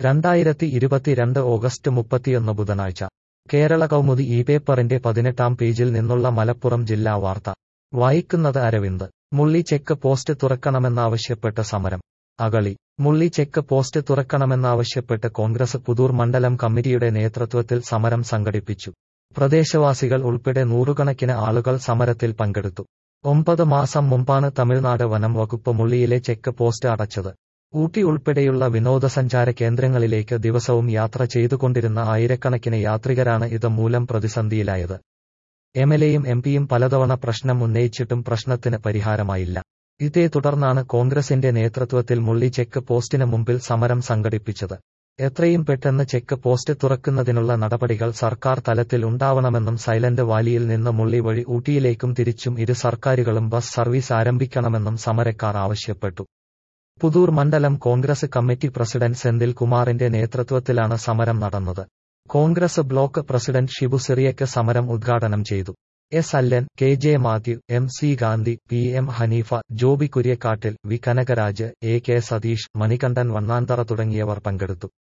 രണ്ടായിരത്തി ഇരുപത്തിരണ്ട് ഓഗസ്റ്റ് മുപ്പത്തിയൊന്ന് ബുധനാഴ്ച കേരള കൗമുദി ഈ പേപ്പറിന്റെ പതിനെട്ടാം പേജിൽ നിന്നുള്ള മലപ്പുറം ജില്ലാ വാർത്ത വായിക്കുന്നത് അരവിന്ദ് മുള്ളി ചെക്ക് പോസ്റ്റ് തുറക്കണമെന്നാവശ്യപ്പെട്ട് സമരം അകളി മുള്ളി ചെക്ക് പോസ്റ്റ് തുറക്കണമെന്നാവശ്യപ്പെട്ട് കോൺഗ്രസ് പുതൂർ മണ്ഡലം കമ്മിറ്റിയുടെ നേതൃത്വത്തിൽ സമരം സംഘടിപ്പിച്ചു പ്രദേശവാസികൾ ഉൾപ്പെടെ നൂറുകണക്കിന് ആളുകൾ സമരത്തിൽ പങ്കെടുത്തു ഒമ്പത് മാസം മുമ്പാണ് തമിഴ്നാട് വനം വകുപ്പ് മുള്ളിയിലെ ചെക്ക് പോസ്റ്റ് അടച്ചത് ഊട്ടി ഉൾപ്പെടെയുള്ള വിനോദസഞ്ചാര കേന്ദ്രങ്ങളിലേക്ക് ദിവസവും യാത്ര ചെയ്തുകൊണ്ടിരുന്ന ആയിരക്കണക്കിന് യാത്രികരാണ് ഇത് മൂലം പ്രതിസന്ധിയിലായത് എംഎൽഎയും എംപിയും പലതവണ പ്രശ്നം ഉന്നയിച്ചിട്ടും പ്രശ്നത്തിന് പരിഹാരമായില്ല ഇതേ തുടർന്നാണ് കോൺഗ്രസിന്റെ നേതൃത്വത്തിൽ മുള്ളി ചെക്ക് പോസ്റ്റിന് മുമ്പിൽ സമരം സംഘടിപ്പിച്ചത് എത്രയും പെട്ടെന്ന് ചെക്ക് പോസ്റ്റ് തുറക്കുന്നതിനുള്ള നടപടികൾ സർക്കാർ തലത്തിൽ ഉണ്ടാവണമെന്നും സൈലന്റ് വാലിയിൽ നിന്ന് മുള്ളി വഴി ഊട്ടിയിലേക്കും തിരിച്ചും ഇരു സർക്കാരുകളും ബസ് സർവീസ് ആരംഭിക്കണമെന്നും സമരക്കാർ ആവശ്യപ്പെട്ടു പുതൂർ മണ്ഡലം കോൺഗ്രസ് കമ്മിറ്റി പ്രസിഡന്റ് സെന്തിൽ കുമാറിന്റെ നേതൃത്വത്തിലാണ് സമരം നടന്നത് കോൺഗ്രസ് ബ്ലോക്ക് പ്രസിഡന്റ് ഷിബു സിറിയക്ക് സമരം ഉദ്ഘാടനം ചെയ്തു S Allan K J Mathew M C Gandhi P M Haneefa Joby Kuriakattil V Kanakaraj A K Satheesh Manikandan Vannanthara തുടങ്ങിയവർ പങ്കെടുത്തു